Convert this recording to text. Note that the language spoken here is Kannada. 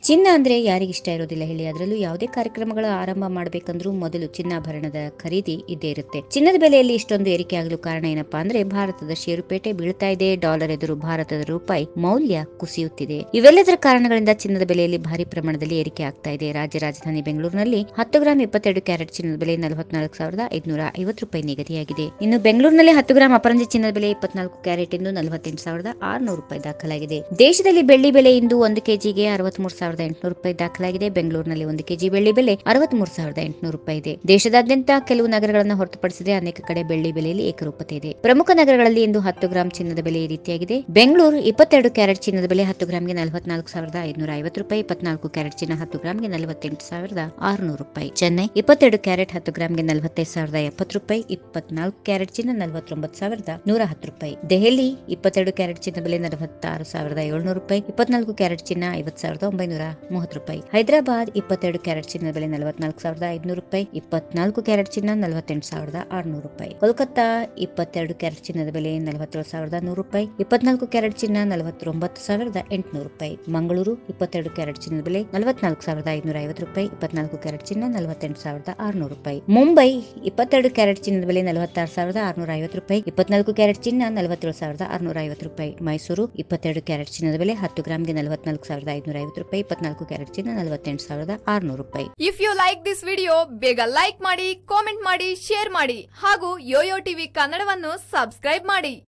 ಚಿನ್ನ ಅಂದ್ರೆ ಯಾರಿಗಿಷ್ಟ ಇರೋದಿಲ್ಲ ಹೇಳಿ ಅದರಲ್ಲೂ ಯಾವುದೇ ಕಾರ್ಯಕ್ರಮಗಳ ಆರಂಭ ಮಾಡಬೇಕಂದ್ರೂ ಮೊದಲು ಚಿನ್ನಾಭರಣದ ಖರೀದಿ ಇದ್ದೇ ಇರುತ್ತೆ ಚಿನ್ನದ ಬೆಲೆಯಲ್ಲಿ ಇಷ್ಟೊಂದು ಏರಿಕೆ ಆಗಲು ಕಾರಣ ಏನಪ್ಪಾ ಅಂದ್ರೆ ಭಾರತದ ಷೇರುಪೇಟೆ ಬೀಳ್ತಾ ಇದೆ ಡಾಲರ್ ಎದುರು ಭಾರತದ ರೂಪಾಯಿ ಮೌಲ್ಯ ಕುಸಿಯುತ್ತಿದೆ ಇವೆಲ್ಲದರ ಕಾರಣಗಳಿಂದ ಚಿನ್ನದ ಬೆಲೆಯಲ್ಲಿ ಭಾರಿ ಪ್ರಮಾಣದಲ್ಲಿ ಏರಿಕೆ ಆಗ್ತಾ ಇದೆ ರಾಜ್ಯ ರಾಜಧಾನಿ ಬೆಂಗಳೂರಿನಲ್ಲಿ ಹತ್ತು ಗ್ರಾಂ ಇಪ್ಪತ್ತೆರಡು ಕ್ಯಾರೆಟ್ ಚಿನ್ನದ ಬೆಲೆ ನಲವತ್ನಾಲ್ಕು ಸಾವಿರದ ಐದುನೂರ ಐವತ್ತು ರೂಪಾಯಿ ನಿಗದಿಯಾಗಿದೆ ಇನ್ನು ಬೆಂಗಳೂರಿನಲ್ಲಿ ಹತ್ತು ಗ್ರಾಂ ಅಪರಂಜಿ ಚಿನ್ನದ ಬೆಲೆ ಇಪ್ಪತ್ನಾಲ್ಕು ಕ್ಯಾರೆಟ್ ಎಂದು ನಲವತ್ತೆಂಟು ಸಾವಿರದ ಆರುನೂರು ರೂಪಾಯಿ ದಾಖಲಾಗಿದೆ ದೇಶದಲ್ಲಿ ಬೆಳ್ಳಿ ಬೆಲೆ ಇಂದು ಒಂದು ಕೆಜಿಗೆ ಅರವತ್ಮೂರು ಸಾವಿರದ ಎಂಟುನೂರು ರೂಪಾಯಿ ದಾಖಲಾಗಿದೆ ಬೆಂಗಳೂರಿನಲ್ಲಿ ಒಂದು ಕೆಜಿ ಬೆಳ್ಳಿ ಬೆಲೆ ಅರವತ್ಮೂರು ಸಾವಿರದ ಎಂಟುನೂರು ರೂಪಾಯಿ ಇದೆ ದೇಶದಾದ್ಯಂತ ಕೆಲವು ನಗರಗಳನ್ನು ಹೊರತುಪಡಿಸಿದರೆ ಅನೇಕ ಕಡೆ ಬೆಳ್ಳಿ ಬೆಲೆಯಲ್ಲಿ ಏಕರೂಪತೆ ಇದೆ ಪ್ರಮುಖ ನಗರಗಳಲ್ಲಿ ಇಂದು ಹತ್ತು ಗ್ರಾಂ ಚಿನ್ನದ ಬೆಲೆ ಈ ರೀತಿಯಾಗಿದೆ ಬೆಂಗಳೂರು ಇಪ್ಪತ್ತೆರಡು ಕ್ಯಾರೆಟ್ ಚಿನ್ನದ ಬೆಲೆ ಹತ್ತು ಗ್ರಾಂಗೆ ನಲವತ್ನಾಲ್ಕು ಸಾವಿರದ ಐದುನೂರ ಐವತ್ತು ರೂಪಾಯಿ ಇಪ್ಪತ್ನಾಲ್ಕು ಕ್ಯಾರೆಟ್ ಚಿನ್ನ ಹತ್ತು ಗ್ರಾಂಗೆ ನಲವತ್ತೆಂಟು ಸಾವಿರದ ಆರುನೂರು ರೂಪಾಯಿ ಚೆನ್ನೈ ಇಪ್ಪತ್ತೆರಡು ಕ್ಯಾರೆಟ್ ಹತ್ತು ಗ್ರಾಂಗೆ ನಲವತ್ತೈದು ಸಾವಿರದ ಎಪ್ಪತ್ತು ರೂಪಾಯಿ ಇಪ್ಪತ್ನಾಲ್ಕು ಕ್ಯಾರೆಟ್ ಚಿನ್ನ ನಲವತ್ತೊಂಬತ್ತು ಸಾವಿರದ ನೂರ ಹತ್ತು ರೂಪಾಯಿ ದೆಹಲಿ ಇಪ್ಪತ್ತೆರಡು ಕ್ಯಾರೆಟ್ ಚಿನ್ನ ಬೆಲೆ ನಲವತ್ತಾರು ಸಾವಿರದ ಏಳ್ನೂರು ರೂಪಾಯಿ ಇಪ್ಪತ್ನಾಲ್ಕು ಕ್ಯಾರೆಟ್ ಚಿನ್ನ ಐವತ್ತು ಸಾವಿರದ ಒಂಬೈನೂರ ಮೂವತ್ತು ರೂಪಾಯಿ ಹೈದರಾಬಾದ್ ಇಪ್ಪತ್ತೆರಡು ಕ್ಯಾರೆಟ್ ಚಿನ್ನದ ಬೆಲೆ ನಲವತ್ನಾಲ್ಕು ಸಾವಿರದ ಐದುನೂರು ರೂಪಾಯಿ ಇಪ್ಪತ್ನಾಲ್ಕು ಕ್ಯಾರೆಟ್ ಚಿನ್ನ ನಲವತ್ತೆಂಟು ಸಾವಿರದ ಆರುನೂರು ರೂಪಾಯಿ ಕೋಲ್ಕತ್ತಾ ಇಪ್ಪತ್ತೆರಡು ಕ್ಯಾರೆಟ್ ಚಿನ್ನದ ಬೆಲೆ ನಲವತ್ತೇಳು ಸಾವಿರದ ನೂರು ರೂಪಾಯಿ ಇಪ್ಪತ್ನಾಲ್ಕು ಕ್ಯಾರೆಟ್ ಚಿನ್ನ ನಲವತ್ತೊಂಬತ್ತು ಸಾವಿರದ ಎಂಟುನೂರು ರೂಪಾಯಿ ಮಂಗಳೂರು ಇಪ್ಪತ್ತೆರಡು ಕ್ಯಾರೆಟ್ ಚಿನ್ನದ ಬೆಲೆ ನಲವತ್ನಾಲ್ಕು ಸಾವಿರದ ಐದುನೂರ ಐವತ್ತು ರೂಪಾಯಿ ಇಪ್ಪತ್ನಾಲ್ಕು ಕ್ಯಾರೆಟ್ ಚಿನ್ನ ನಲವತ್ತೆಂಟು ಸಾವಿರದ ಆರುನೂರು ರೂಪಾಯಿ ಮುಂಬೈ ಇಪ್ಪತ್ತೆರಡು ಕ್ಯಾರೆಟ್ ಚಿನ್ನದ ಬೆಲೆ ನಲವತ್ತಾರು ಸಾವಿರದ ಆರುನೂರ ಐವತ್ತು ರೂಪಾಯಿ ಇಪ್ಪತ್ನಾಲ್ಕು ಕ್ಯಾರೆಟ್ ಚಿನ್ನ ನಲವತ್ತೇಳು ಸಾವಿರದ ಆರುನೂರ ಐವತ್ತು ರೂಪಾಯಿ ಮೈಸೂರು ಇಪ್ಪತ್ತೆರಡು ಕ್ಯಾರೆಟ್ ಚಿನ್ನದ ಬೆಲೆ ಹತ್ತು ಗ್ರಾಂಗೆ ನಲವತ್ನಾಲ್ಕು ಸಾವಿರದ ಐದುನೂರ ಐವತ್ತು ರೂಪಾಯಿ ಇಪ್ಪತ್ನಾಲ್ಕು ಕ್ಯಾರೆಟ್ ಚಿನ್ನ ನಲವತ್ತೆಂಟು ಸಾವಿರದ ಆರುನೂರು ರೂಪಾಯಿ if you like this video ಬೇಗ ಲೈಕ್ ಮಾಡಿ ಕಾಮೆಂಟ್ ಮಾಡಿ ಶೇರ್ ಮಾಡಿ ಹಾಗೂ ಯೋಯೋ ಟಿವಿ ಕನ್ನಡವನ್ನು ಸಬ್ಸ್ಕ್ರೈಬ್ ಮಾಡಿ